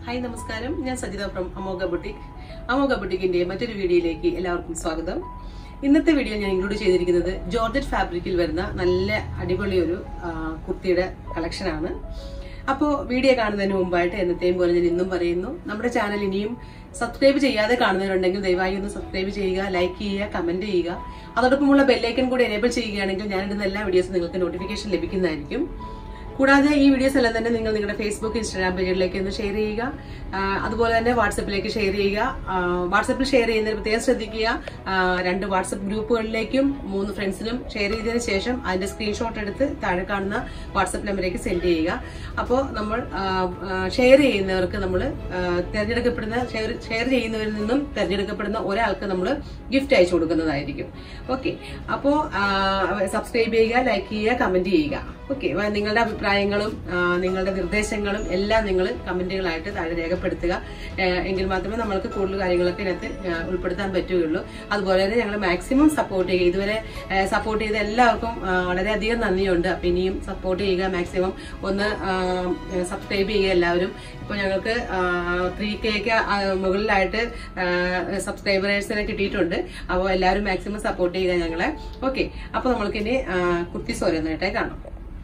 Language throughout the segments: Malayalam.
ഹായ് നമസ്കാരം ഞാൻ സജിത ഫ്രം അമോഘ ബുട്ടിക് അമോഘ ബുട്ടിക്കിന്റെ മറ്റൊരു വീഡിയോയിലേക്ക് എല്ലാവർക്കും സ്വാഗതം ഇന്നത്തെ വീഡിയോ ഞാൻ ഇൻക്ലൂഡ് ചെയ്തിരിക്കുന്നത് ജോർജറ്റ് ഫാബ്രിക്കിൽ വരുന്ന നല്ല അടിപൊളി ഒരു ആ, കുർത്തിയുടെ കളക്ഷനാണ് അപ്പോൾ വീഡിയോ കാണുന്നതിന് മുമ്പായിട്ട് എന്നത്തെയും പോലെ ഞാൻ ഇന്നും പറയുന്നു നമ്മുടെ ചാനൽ ഇനിയും സബ്സ്ക്രൈബ് ചെയ്യാതെ കാണുന്നവരുണ്ടെങ്കിൽ ദയവായി ഒന്ന് സബ്സ്ക്രൈബ് ചെയ്യുക ലൈക്ക് ചെയ്യുക കമന്റ് ചെയ്യുക അതോടൊപ്പമുള്ള ബെല്ലൈക്കൺ കൂടി എനേബിൾ ചെയ്യുകയാണെങ്കിൽ ഞാൻ ഇടുന്ന എല്ലാ വീഡിയോസും നിങ്ങൾക്ക് നോട്ടിഫിക്കേഷൻ ലഭിക്കുന്നതായിരിക്കും കൂടാതെ ഈ വീഡിയോസ് എല്ലാം തന്നെ നിങ്ങൾ നിങ്ങളുടെ ഫേസ്ബുക്ക് ഇൻസ്റ്റാഗ്രാം പേജുകളിലേക്ക് ഒന്ന് ഷെയർ ചെയ്യുക ആ, അതുപോലെ തന്നെ വാട്സപ്പിലേക്ക് ഷെയർ ചെയ്യുക ആ, വാട്സപ്പിൽ ഷെയർ ചെയ്യുന്നതിന് പ്രത്യേകം ശ്രദ്ധിക്കുക ആ, രണ്ട് വാട്സപ്പ് ഗ്രൂപ്പുകളിലേക്കും മൂന്ന് ഫ്രണ്ട്സിനും ഷെയർ ചെയ്തതിന് ശേഷം അതിന്റെ സ്ക്രീൻഷോട്ട് എടുത്ത് താഴെ കാണുന്ന വാട്സപ്പ് നമ്പറിലേക്ക് സെൻഡ് ചെയ്യുക അപ്പോൾ നമ്മൾ ഷെയർ ചെയ്യുന്നവർക്ക് നമ്മൾ തിരഞ്ഞെടുക്കപ്പെടുന്ന ഷെയർ ഷെയർ ചെയ്യുന്നവരിൽ നിന്നും തിരഞ്ഞെടുക്കപ്പെടുന്ന ഒരാൾക്ക് നമ്മൾ ഗിഫ്റ്റ് അയച്ചു കൊടുക്കുന്നതായിരിക്കും ഓക്കെ അപ്പോൾ സബ്സ്ക്രൈബ് ചെയ്യുക ലൈക്ക് ചെയ്യുക കമന്റ് ചെയ്യുക ഓക്കെ നിങ്ങളുടെ അഭിപ്രായങ്ങളും ആ, നിങ്ങളുടെ നിർദ്ദേശങ്ങളും എല്ലാം നിങ്ങൾ കമന്റുകളായിട്ട് താഴെ രേഖപ്പെടുത്തുക ആ, എങ്കിൽ മാത്രമേ നമ്മൾക്ക് കൂടുതൽ കാര്യങ്ങളൊക്കെ ഇതിനകത്ത് ആ, ഉൾപ്പെടുത്താൻ പറ്റുകയുള്ളൂ അതുപോലെ തന്നെ ഞങ്ങൾ മാക്സിമം സപ്പോർട്ട് ചെയ്യുക ഇതുവരെ സപ്പോർട്ട് ചെയ്ത എല്ലാവർക്കും ആ, വളരെയധികം നന്ദിയുണ്ട് അപ്പൊ ഇനിയും സപ്പോർട്ട് ചെയ്യുക മാക്സിമം ഒന്ന് സബ്സ്ക്രൈബ് ചെയ്യുക എല്ലാവരും ഇപ്പൊ ഞങ്ങൾക്ക് ത്രീ കെക്ക് മുകളിലായിട്ട് സബ്സ്ക്രൈബേഴ്സിനെ കിട്ടിയിട്ടുണ്ട് അപ്പോൾ എല്ലാവരും മാക്സിമം സപ്പോർട്ട് ചെയ്യുക ഞങ്ങളെ ഓക്കെ അപ്പൊ നമ്മൾക്കിനി ആ, കുർത്തി സോരോന്നായിട്ടേ കാണാം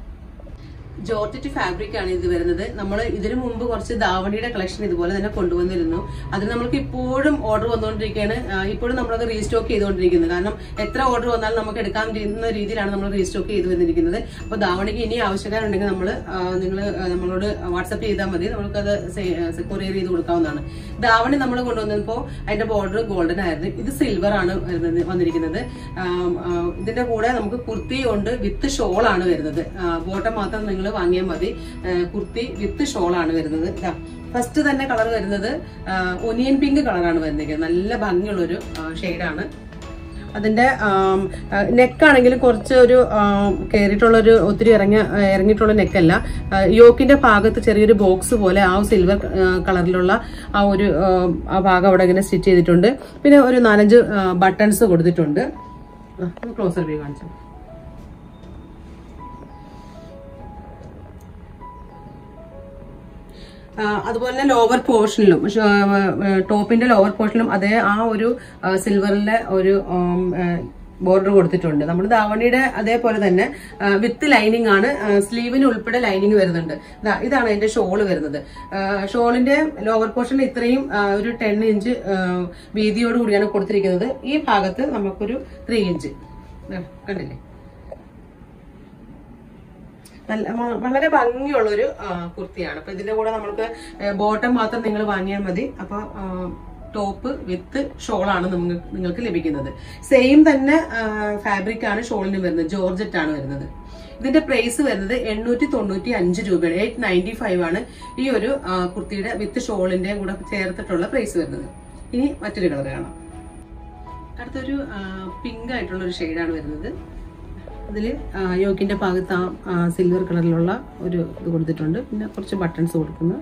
ജോർജറ്റ് ഫാബ്രിക് ആണ് ഇത് വരുന്നത് നമ്മൾ ഇതിനു മുമ്പ് കുറച്ച് ദാവണിയുടെ കളക്ഷൻ ഇതുപോലെ തന്നെ കൊണ്ടുവന്നിരുന്നു അതിന് നമ്മൾക്ക് ഇപ്പോഴും ഓർഡർ വന്നുകൊണ്ടിരിക്കുകയാണ് ആ, ഇപ്പോഴും നമ്മളത് റീസ്റ്റോക്ക് ചെയ്തുകൊണ്ടിരിക്കുന്നത് കാരണം എത്ര ഓർഡർ വന്നാലും നമുക്ക് എടുക്കാൻ ചെയ്യുന്ന രീതിയിലാണ് നമ്മൾ റീസ്റ്റോക്ക് ചെയ്ത് വന്നിരിക്കുന്നത് അപ്പോൾ ദാവണിക്ക് ഇനി ആവശ്യക്കാരുണ്ടെങ്കിൽ നമ്മൾ നിങ്ങൾ നമ്മളോട് വാട്സപ്പ് ചെയ്താൽ മതി നമുക്കത് കൊറിയർ ചെയ്ത് കൊടുക്കാവുന്നതാണ് ദാവണി നമ്മൾ കൊണ്ടുവന്നപ്പോൾ അതിന്റെ ബോർഡർ ഗോൾഡൻ ആയിരുന്നു ഇത് സിൽവർ ആണ് വരുന്നത് വന്നിരിക്കുന്നത് ആം, ആ, ഇതിന്റെ കൂടെ നമുക്ക് കുർത്തി ഉണ്ട് വിത്ത് ഷോൾ ആണ് വരുന്നത് ബോട്ടം മാത്രം നിങ്ങൾ വാങ്ങിയാൽ മതി ആ, കുർത്തി വിത്ത് ഷോൾ ആണ് വരുന്നത് ഫസ്റ്റ് തന്നെ കളർ വരുന്നത് ഒനിയൻ പിങ്ക് കളറാണ് വരുന്നത് നല്ല ഭംഗിയുള്ളൊരു ഷെയ്ഡാണ് അതിന്റെ നെക്കാണെങ്കിലും കുറച്ച് ഒരു കയറിയിട്ടുള്ള ഒരു ഒത്തിരി ഇറങ്ങിയ ഇറങ്ങിയിട്ടുള്ള നെക്കല്ല യോക്കിന്റെ ഭാഗത്ത് ചെറിയൊരു ബോക്സ് പോലെ ആ സിൽവർ കളറിലുള്ള ആ ഒരു ആ, ആ ഭാഗം അവിടെ ഇങ്ങനെ സ്റ്റിച്ച് ചെയ്തിട്ടുണ്ട് പിന്നെ ഒരു നാലഞ്ച് ബട്ടൺസ് കൊടുത്തിട്ടുണ്ട് ക്ലോസർ വ്യൂ കാണിച്ചു ആ, അതുപോലെ തന്നെ ലോവർ പോർഷനിലും ടോപ്പിന്റെ ലോവർ പോർഷനിലും അതേ ആ ഒരു സിൽവറിലെ ഒരു ബോർഡർ കൊടുത്തിട്ടുണ്ട് നമ്മുടെ ധാവണിയുടെ അതേപോലെ തന്നെ വിത്ത് ലൈനിങ് ആണ് സ്ലീവിന് ഉൾപ്പെടെ ലൈനിങ് വരുന്നുണ്ട് ദാ, ഇതാണ് അതിന്റെ ഷോള് വരുന്നത് ഷോളിന്റെ ലോവർ പോർഷനിൽ ഇത്രയും ആ, ഒരു ടെൻ ഇഞ്ച് വീതിയോട് കൂടിയാണ് കൊടുത്തിരിക്കുന്നത് ഈ ഭാഗത്ത് നമുക്കൊരു ത്രീ ഇഞ്ച് ദാ, കണ്ടില്ലേ നല്ല വ- വളരെ ഭംഗിയുള്ള ഒരു കുർത്തിയാണ് അപ്പൊ ഇതിന്റെ കൂടെ നമുക്ക് ബോട്ടം മാത്രം നിങ്ങൾ വാങ്ങിയാൽ മതി അപ്പൊ ടോപ്പ് വിത്ത് ഷോളാണ് നിങ്ങൾക്ക് നിങ്ങൾക്ക് ലഭിക്കുന്നത് സെയിം തന്നെ ഫാബ്രിക് ആണ് ഷോളിന് വരുന്നത് ജോർജറ്റ് ആണ് വരുന്നത് ഇതിന്റെ പ്രൈസ് വരുന്നത് എണ്ണൂറ്റി തൊണ്ണൂറ്റി അഞ്ച് രൂപയാണ് എയ്റ്റ് നയൻറ്റി ഫൈവ് ആണ് ഈ ഒരു ആ, കുർത്തിയുടെ വിത്ത് ഷോളിന്റെ കൂടെ ചേർത്തിട്ടുള്ള പ്രൈസ് വരുന്നത് ഇനി മറ്റൊരു കളർ കാണാം അടുത്തൊരു പിങ്ക് ആയിട്ടുള്ള ഒരു ഷെയ്ഡാണ് വരുന്നത് അതിൽ യോക്കിന്റെ ഭാഗത്ത് ആ സിൽവർ കളറിലുള്ള ഒരു ഇത് കൊടുത്തിട്ടുണ്ട് പിന്നെ കുറച്ച് ബട്ടൺസ് കൊടുക്കുന്നു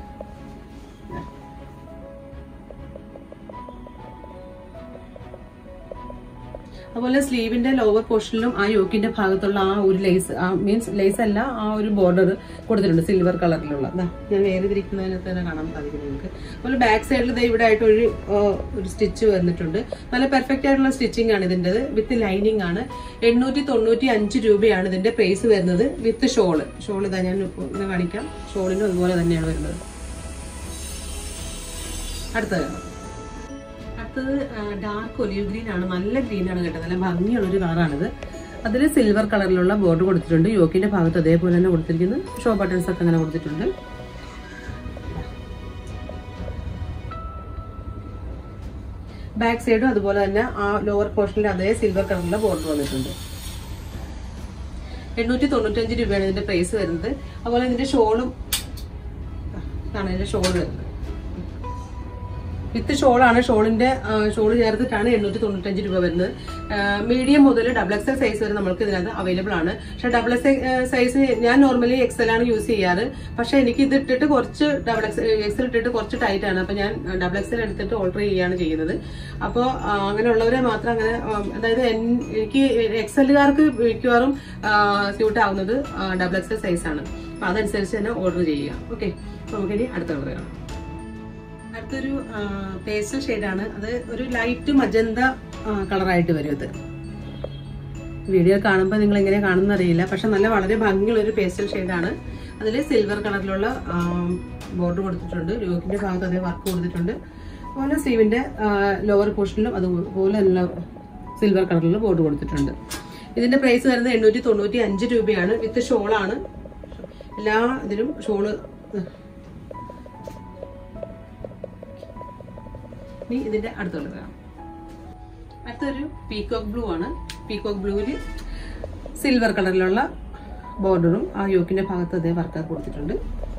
അതുപോലെ സ്ലീവിന്റെ ലോവർ പോർഷനിലും ആ യോക്കിന്റെ ഭാഗത്തുള്ള ആ ഒരു ലേസ് മീൻസ് ലേസ് അല്ല ആ ഒരു ബോർഡർ കൊടുത്തിട്ടുണ്ട് സിൽവർ കളറിലുള്ള ദാ, ഞാൻ വേറിതിരിക്കുന്നതിനകത്ത് തന്നെ കാണാൻ സാധിക്കും നിങ്ങൾക്ക് അതുപോലെ ബാക്ക് സൈഡിൽ ദേ ഇവിടെ ആയിട്ട് ഒരു ആ, ഒരു സ്റ്റിച്ച് വന്നിട്ടുണ്ട് നല്ല പെർഫെക്റ്റ് ആയിട്ടുള്ള സ്റ്റിച്ചിങ് ആണ് ഇതിന്റെ വിത്ത് ലൈനിങ് ആണ് എണ്ണൂറ്റി തൊണ്ണൂറ്റി അഞ്ച് രൂപയാണ് ഇതിന്റെ പ്രൈസ് വരുന്നത് വിത്ത് ഷോള് ഷോൾ ഇതാ ഞാൻ ഇപ്പൊ ഇങ്ങനെ കാണിക്കാം ഷോളിനും അതുപോലെ തന്നെയാണ് വരുന്നത് അടുത്തത് കാണാം അടുത്തത് ഡാർക്ക് ഒലിവ് ഗ്രീൻ ആണ് നല്ല ഗ്രീൻ ആണ് കേട്ടോ നല്ല ഭംഗിയുള്ള ഒരു കളറാണിത് അതിൽ സിൽവർ കളറിലുള്ള ബോർഡർ കൊടുത്തിട്ടുണ്ട് യോക്കിന്റെ ഭാഗത്ത് അതേപോലെ തന്നെ കൊടുത്തിരിക്കുന്നു ഷോ ബട്ടൺസ് ഒക്കെ അങ്ങനെ കൊടുത്തിട്ടുണ്ട് ബാക്ക് സൈഡും അതുപോലെ തന്നെ ആ ലോവർ പോർഷനിൽ അതേ സിൽവർ കളറിലുള്ള ബോർഡർ വന്നിട്ടുണ്ട് എണ്ണൂറ്റി തൊണ്ണൂറ്റഞ്ച് രൂപയാണ് ഇതിന്റെ പ്രൈസ് വരുന്നത് അതുപോലെ ഇതിന്റെ ഷോളും ഇതാണ് ഇതിന്റെ ഷോൾ വരുന്നത് വിത്ത് ഷോളാണ് ഷോളിന്റെ ഷോൾ ചേർത്തിട്ടാണ് എണ്ണൂറ്റി തൊണ്ണൂറ്റഞ്ച് രൂപ വരുന്നത് മീഡിയം മുതൽ ഡബിൾ എക്സൽ സൈസ് വരെ നമുക്ക് ഇതിനകത്ത് അവൈലബിൾ ആണ് പക്ഷെ ഡബിൾ എക്സൽ സൈസ് ഞാൻ നോർമലി എക്സൽ ആണ് യൂസ് ചെയ്യാറ് പക്ഷെ എനിക്ക് ഇത് ഇട്ടിട്ട് കുറച്ച് ഡബിൾ എക്സൽ എക്സൽ ഇട്ടിട്ട് കുറച്ച് ടൈറ്റ് ആണ് അപ്പൊ ഞാൻ ഡബിൾ എക്സൽ എടുത്തിട്ട് ഓൾട്ടർ ചെയ്യാണ് ചെയ്യുന്നത് അപ്പോൾ അങ്ങനെയുള്ളവരെ മാത്രം അങ്ങനെ ആ, അതായത് എൻ- എനിക്ക് എക്സലുകാർക്ക് മിക്കവാറും സ്യൂട്ട് ആവുന്നത് ഡബിൾ എക്സൽ സൈസ് ആണ് അപ്പൊ അതനുസരിച്ച് തന്നെ ഓർഡർ ചെയ്യുക ഓക്കെ നമുക്കിനി അടുത്ത കളർ കാണാം അടുത്തൊരു പേസ്റ്റൽ ഷെയ്ഡാണ് അത് ഒരു ലൈറ്റ് മജന്ത കളറായിട്ട് വരും ഇത് വീഡിയോ കാണുമ്പോൾ നിങ്ങൾ എങ്ങനെ കാണുന്ന അറിയില്ല പക്ഷെ നല്ല വളരെ ഭംഗിയുള്ള ഒരു പേസ്റ്റൽ ഷെയ്ഡാണ് അതിൽ സിൽവർ കളറിലുള്ള ബോർഡർ കൊടുത്തിട്ടുണ്ട് യോക്കിന്റെ ഭാഗത്ത് അതേ വർക്ക് കൊടുത്തിട്ടുണ്ട് അതുപോലെ സ്ലീവിന്റെ ലോവർ പോർഷനിലും അതുപോലെ നല്ല സിൽവർ കളറിലുള്ള ബോർഡ് കൊടുത്തിട്ടുണ്ട് ഇതിന്റെ പ്രൈസ് വരുന്നത് എണ്ണൂറ്റി തൊണ്ണൂറ്റി അഞ്ച് രൂപയാണ് വിത്ത് ഷോളാണ് എല്ലാ ഇതിലും ഷോള് ഇനി ഇതിന്റെ അടുത്തുള്ളത് കാണാം അടുത്തൊരു പീകോക്ക് ബ്ലൂ ആണ് പീകോക്ക് ബ്ലൂവിൽ സിൽവർ കളറിലുള്ള ബോർഡറും ആ യോക്കിന്റെ ഭാഗത്ത് അതേ വർക്കാക്കി കൊടുത്തിട്ടുണ്ട്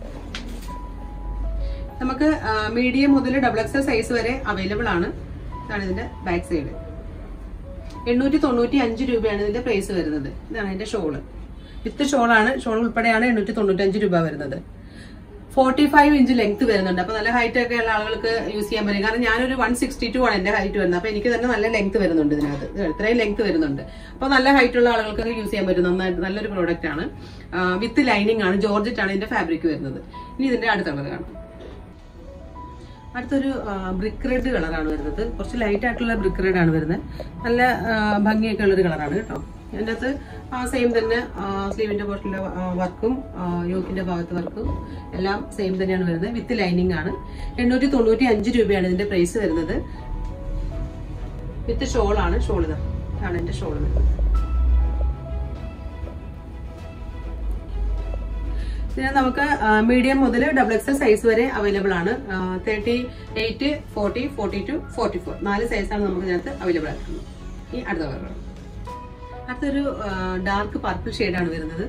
നമുക്ക് മീഡിയം മുതൽ ഡബിൾ എക്സൽ സൈസ് വരെ അവൈലബിൾ ആണ് ഇതാണ് ഇതിന്റെ ബാക്ക് സൈഡ് എണ്ണൂറ്റി തൊണ്ണൂറ്റി അഞ്ച് രൂപയാണ് ഇതിന്റെ പ്രൈസ് വരുന്നത് ഇതാണ് ഇതിന്റെ ഷോള് വിത്ത് ഷോളാണ് ഷോൾ ഉൾപ്പെടെയാണ് എണ്ണൂറ്റി തൊണ്ണൂറ്റി അഞ്ച് രൂപ വരുന്നത് ഫോർട്ടി ഫൈവ് ഇഞ്ച് ലെങ്ത് വരുന്നുണ്ട് അപ്പൊ നല്ല ഹൈറ്റ് ഒക്കെ ഉള്ള ആളുകൾക്ക് യൂസ് ചെയ്യാൻ പറ്റും കാരണം ഞാനൊരു വൺ സിക്സ്റ്റി ടു ആണ് എന്റെ ഹൈറ്റ് വരുന്നത് അപ്പൊ എനിക്ക് തന്നെ നല്ല ലെങ്ത് വരുന്നുണ്ട് ഇതിനകത്ത് ഇത് ഇത്രയും ലെങ്ത് വരുന്നുണ്ട് അപ്പൊ നല്ല ഹൈറ്റ് ഉള്ള ആളുകൾക്ക് യൂസ് ചെയ്യാൻ പറ്റും നന്നായിട്ട് നല്ലൊരു പ്രോഡക്റ്റ് ആണ് വിത്ത് ലൈനിങ് ആണ് ജോർജറ്റ് ആണ് ഇതിന്റെ ഫാബ്രിക് വരുന്നത് ഇനി ഇതിന്റെ അടുത്തുള്ളത് കാണാം അടുത്തൊരു ബ്രിക്ക് റെഡ് കളറാണ് വരുന്നത് കുറച്ച് ലൈറ്റ് ആയിട്ടുള്ള ബ്രിക്ക് റെഡ് ആണ് വരുന്നത് നല്ല ആ, ഭംഗിയൊക്കെ ഉള്ളൊരു കളറാണ് കേട്ടോ അതിൻ്റെ അകത്ത് സെയിം തന്നെ സ്ലീവിന്റെ പോർഷനിലെ വർക്കും യോക്കിന്റെ ഭാഗത്ത് വർക്കും എല്ലാം സെയിം തന്നെയാണ് വരുന്നത് വിത്ത് ലൈനിങ് ആണ് എണ്ണൂറ്റി തൊണ്ണൂറ്റി അഞ്ച് രൂപയാണ് ഇതിന്റെ പ്രൈസ് വരുന്നത് വിത്ത് ഷോളാണ് ഷോൾ ഇതാ ഇതാണ് എന്റെ ഷോൾ പിന്നെ നമുക്ക് മീഡിയം മുതൽ ഡബിൾ എക്സൽ സൈസ് വരെ അവൈലബിൾ ആണ് thirty eight forty forty two forty four നാല് സൈസാണ് നമുക്ക് ഇതിനകത്ത് അവൈലബിൾ ആയിട്ടുള്ളത് ഈ അടുത്ത കളർ അടുത്തൊരു ഡാർക്ക് പർപ്പിൾ ഷെയ്ഡാണ് വരുന്നത്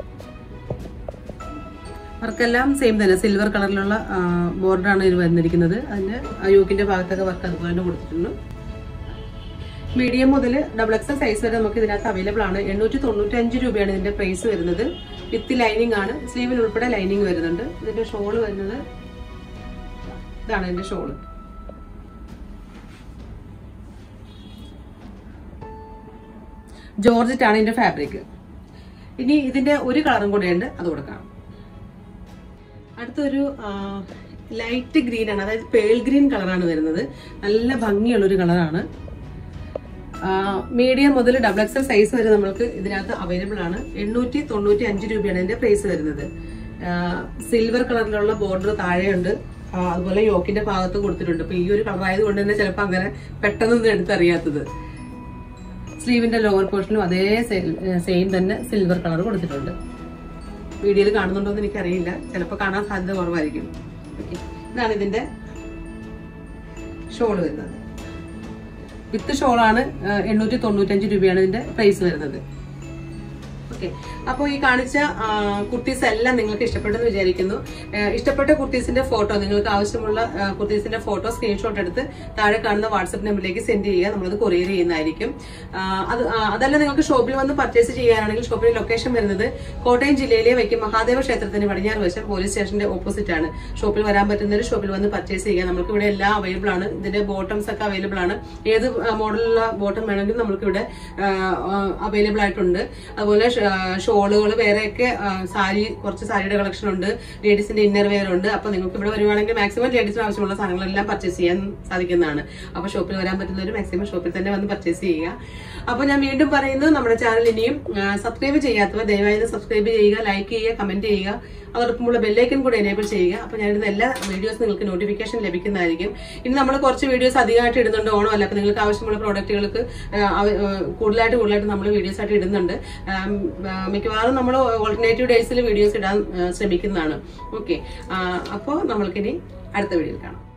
വർക്കെല്ലാം സെയിം തന്നെ സിൽവർ കളറിലുള്ള ബോർഡറാണ് ഇത് വന്നിരിക്കുന്നത് അതിന്റെ യോക്കിന്റെ ഭാഗത്തൊക്കെ വർക്ക് അതുപോലെ തന്നെ കൊടുത്തിട്ടുണ്ട് മീഡിയം മുതൽ ഡബിൾ എക്സൽ സൈസ് വരെ നമുക്ക് ഇതിനകത്ത് അവൈലബിൾ ആണ് എണ്ണൂറ്റി തൊണ്ണൂറ്റി അഞ്ച് രൂപയാണ് ഇതിന്റെ പ്രൈസ് വരുന്നത് വിത്ത് ലൈനിങ് ആണ് സ്ലീവിൽ ഉൾപ്പെടെ ലൈനിങ് വരുന്നുണ്ട് ഇതിന്റെ ഷോള് വരുന്നത് ഇതാണ് ഇതിന്റെ ഷോള് ജോർജറ്റ് ആണ് ഇതിന്റെ ഫാബ്രിക് ഇനി ഇതിന്റെ ഒരു കളറും കൂടെയുണ്ട് അത് കൊടുക്കാം അടുത്തൊരു ലൈറ്റ് ഗ്രീൻ ആണ് അതായത് പേൾ ഗ്രീൻ കളറാണ് വരുന്നത് നല്ല ഭംഗിയുള്ള ഒരു കളറാണ് മീഡിയം മുതൽ ഡബിൾ എക്സൽ സൈസ് വരെ നമ്മൾക്ക് ഇതിനകത്ത് അവൈലബിൾ ആണ് എണ്ണൂറ്റി തൊണ്ണൂറ്റി അഞ്ച് രൂപയാണ് ഇതിന്റെ പ്രൈസ് വരുന്നത് സിൽവർ കളറിലുള്ള ബോർഡർ താഴെയുണ്ട് ആ, അതുപോലെ യോക്കിന്റെ ഭാഗത്ത് കൊടുത്തിട്ടുണ്ട് അപ്പൊ ഈ ഒരു കളർ ആയതുകൊണ്ട് തന്നെ ചിലപ്പോൾ അങ്ങനെ പെട്ടെന്നൊന്നും എടുത്തറിയാത്തത് സ്ലീവിന്റെ ലോവർ പോർഷനും അതേ സെയിം തന്നെ സിൽവർ കളർ കൊടുത്തിട്ടുണ്ട് വീഡിയോയിൽ കാണുന്നുണ്ടോ എന്ന് എനിക്കറിയില്ല ചിലപ്പോൾ കാണാൻ സാധ്യത കുറവായിരിക്കും ഓക്കെ ഇതാണ് ഇതിന്റെ ഷോൾ വരുന്നത് വിത്ത് ഷോളാണ് എണ്ണൂറ്റി തൊണ്ണൂറ്റഞ്ച് രൂപയാണ് ഇതിന്റെ പ്രൈസ് വരുന്നത് ഓക്കെ അപ്പോൾ ഈ കാണിച്ച കുർത്തീസ് എല്ലാം നിങ്ങൾക്ക് ഇഷ്ടപ്പെട്ടെന്ന് വിചാരിക്കുന്നു ആ, ഇഷ്ടപ്പെട്ട കുർത്തീസിന്റെ ഫോട്ടോ നിങ്ങൾക്ക് ആവശ്യമുള്ള ആ, കുർത്തീസിന്റെ ഫോട്ടോ സ്ക്രീൻഷോട്ട് എടുത്ത് താഴെ കാണുന്ന വാട്സപ്പ് നമ്പറിലേക്ക് സെൻഡ് ചെയ്യുക നമ്മളത് കൊറിയർ ചെയ്യുന്നതായിരിക്കും ആ, അത് ആ, അതല്ല നിങ്ങൾക്ക് ഷോപ്പിൽ വന്ന് പർച്ചേസ് ചെയ്യാനാണെങ്കിൽ ഷോപ്പിന്റെ ലൊക്കേഷൻ വരുന്നത് കോട്ടയം ജില്ലയിലെ വൈക്കം മഹാദേവ ക്ഷേത്രത്തിന് പടിഞ്ഞാറ് വശം പോലീസ് സ്റ്റേഷന്റെ ഓപ്പോസിറ്റ് ആണ് ഷോപ്പിൽ വരാൻ പറ്റുന്നവർ ഷോപ്പിൽ വന്ന് പർച്ചേസ് ചെയ്യുക നമുക്ക് ഇവിടെ എല്ലാം അവൈലബിൾ ആണ് ഇതിന്റെ ബോട്ടംസ് ഒക്കെ അവൈലബിൾ ആണ് ഏത് മോഡലുള്ള ബോട്ടം വേണമെങ്കിലും നമുക്ക് ഇവിടെ അവൈലബിൾ ആയിട്ടുണ്ട് അതുപോലെ ഷോളുകൾ വേറെയൊക്കെ ആ, സാരി കുറച്ച് സാരിയുടെ കളക്ഷൻ ഉണ്ട് ലേഡീസിന്റെ ഇന്നർ വെയർ ഉണ്ട് അപ്പൊ നിങ്ങൾക്ക് ഇവിടെ വരുവാണെങ്കിൽ മാക്സിമം ലേഡീസിന് ആവശ്യമുള്ള സാധനങ്ങളെല്ലാം പർച്ചേസ് ചെയ്യാൻ സാധിക്കുന്നതാണ് അപ്പൊ ഷോപ്പിൽ വരാൻ പറ്റുന്നവർ മാക്സിമം ഷോപ്പിൽ തന്നെ വന്ന് പർച്ചേസ് ചെയ്യുക അപ്പൊ ഞാൻ വീണ്ടും പറയുന്നു നമ്മുടെ ചാനൽ ഇനിയും സബ്സ്ക്രൈബ് ചെയ്യാത്തവർ ദയവായി സബ്സ്ക്രൈബ് ചെയ്യുക ലൈക്ക് ചെയ്യുക കമന്റ് ചെയ്യുക അതോടൊപ്പമുള്ള ബെല്ലൈക്കൻ കൂടെ എനേബിൾ ചെയ്യുക അപ്പൊ ഞാനിടുന്ന എല്ലാ വീഡിയോസ് നിങ്ങൾക്ക് നോട്ടിഫിക്കേഷൻ ലഭിക്കുന്നതായിരിക്കും ഇനി നമ്മൾ കുറച്ച് വീഡിയോസ് അധികമായിട്ട് ഇടുന്നുണ്ട് ഓണം അല്ല അപ്പൊ നിങ്ങൾക്ക് ആവശ്യമുള്ള പ്രോഡക്റ്റുകൾക്ക് കൂടുതലായിട്ട് കൂടുതലായിട്ട് നമ്മൾ വീഡിയോസ് ആയിട്ട് ഇടുന്നുണ്ട് ആം, ആ, മിക്കവാറും നമ്മൾ ഓൾട്ടർനേറ്റീവ് ഡേയ്സിൽ വീഡിയോസ് ഇടാൻ ആ, ശ്രമിക്കുന്നതാണ് ഓക്കെ അപ്പോൾ നമ്മൾക്കിനി അടുത്ത വീഡിയോയിൽ കാണാം